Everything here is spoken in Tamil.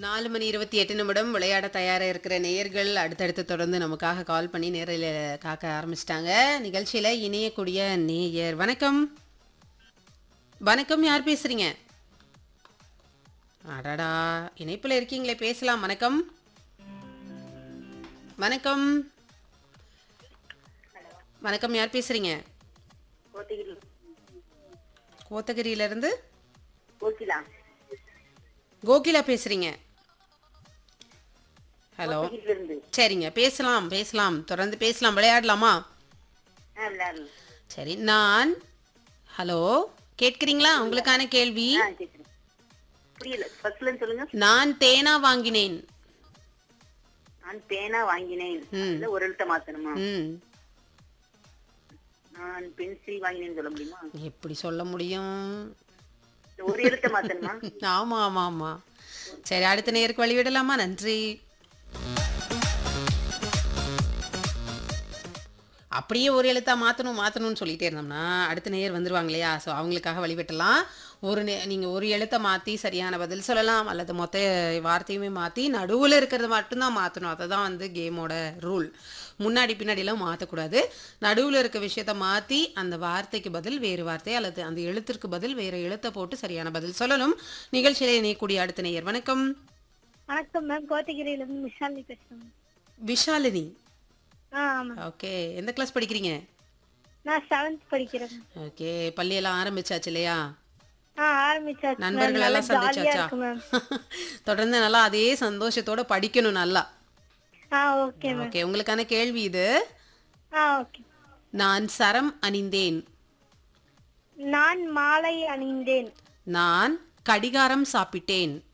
நாலு மணி இருபத்தி எட்டு நிமிடம் விளையாட தயாராக இருக்கிற நேயர்கள் அடுத்தடுத்து தொடர்ந்து நமக்காக கால் பண்ணி நேரில் காக்க ஆரம்பிச்சிட்டாங்க நிகழ்ச்சியில் இணையக்கூடிய நேயர் வணக்கம் வணக்கம் யார் பேசுறீங்க அடடா இணைப்பில் இருக்கீங்களே பேசலாம் வணக்கம் வணக்கம் வணக்கம் யார் பேசுறீங்க கோத்தகிரி கோத்தகிரியிலேருந்து கோகிலா கோகிலா பேசுறீங்க ஹலோ கோத்தகிரில இருந்து சரிங்க பேசலாம் பேசலாம் தொடர்ந்து பேசலாம் விளையாடலாமா ஆ விளையாடலாம் சரி நான் ஹலோ கேட்குறீங்களா உங்களுக்கான கேள்வி ஆ கேட்குறேன் புரியல ஃபர்ஸ்ட்ல இருந்து சொல்லுங்க நான் தேனா வாங்கினேன் நான் பேனா வாங்கினேன் ம். இல்ல ஒரு எழுத்த மாத்தணுமா ம் நான் பென்சில் வாங்கினேன்னு சொல்ல முடியுமா எப்படி சொல்ல முடியும் இல்ல ஒரு எழுத்த மாத்தணுமா ஆமா ஆமா ஆமா சரி அடுத்த நேருக்கு வழிவிடலாமா நன்றி அப்படியே ஒரு எழுத்தா மாற்றணும் மாற்றணும்னு சொல்லிட்டே இருந்தோம்னா அடுத்த நேயர் வந்துருவாங்க இல்லையா ஸோ அவங்களுக்காக வழிவிட்டலாம் ஒரு நே நீங்கள் ஒரு எழுத்தை மாற்றி சரியான பதில் சொல்லலாம் அல்லது மொத்த வார்த்தையுமே மாற்றி நடுவில் இருக்கிறத மட்டும்தான் மாற்றணும் அதை தான் வந்து கேமோட ரூல் முன்னாடி பின்னாடிலாம் மாற்றக்கூடாது நடுவில் இருக்க விஷயத்த மாற்றி அந்த வார்த்தைக்கு பதில் வேறு வார்த்தை அல்லது அந்த எழுத்திற்கு பதில் வேறு எழுத்தை போட்டு சரியான பதில் சொல்லணும் நிகழ்ச்சியில இணையக்கூடிய அடுத்த நேயர் வணக்கம் வணக்கம் மேம் கோத்தகிரியில இருந்து மிஷாலினி பேசுறேன் விஷாலினி ஆ ஆமா ஓகே எந்த கிளாஸ் படிக்கிறீங்க நான் செவன்த் படிக்கிறேன் ஓகே பள்ளியெல்லாம் ஆரம்பிச்சாச்சு இல்லையா ஆ ஆரம்பிச்சாச்சு மேம் நண்பர்கள் நல்லா எல்லாம் ஜாலியா சந்திச்சாச்சா இருக்கு மேம் தொடர்ந்து நல்லா அதே சந்தோஷத்தோட படிக்கணும் நல்லா ஆ ஓகே மேம் ஓகே உங்களுக்கான கேள்வி இது ஆ ஓகே நான் சரம் அணிந்தேன் நான் மாலை அணிந்தேன் நான் கடிகாரம் சாப்பிட்டேன்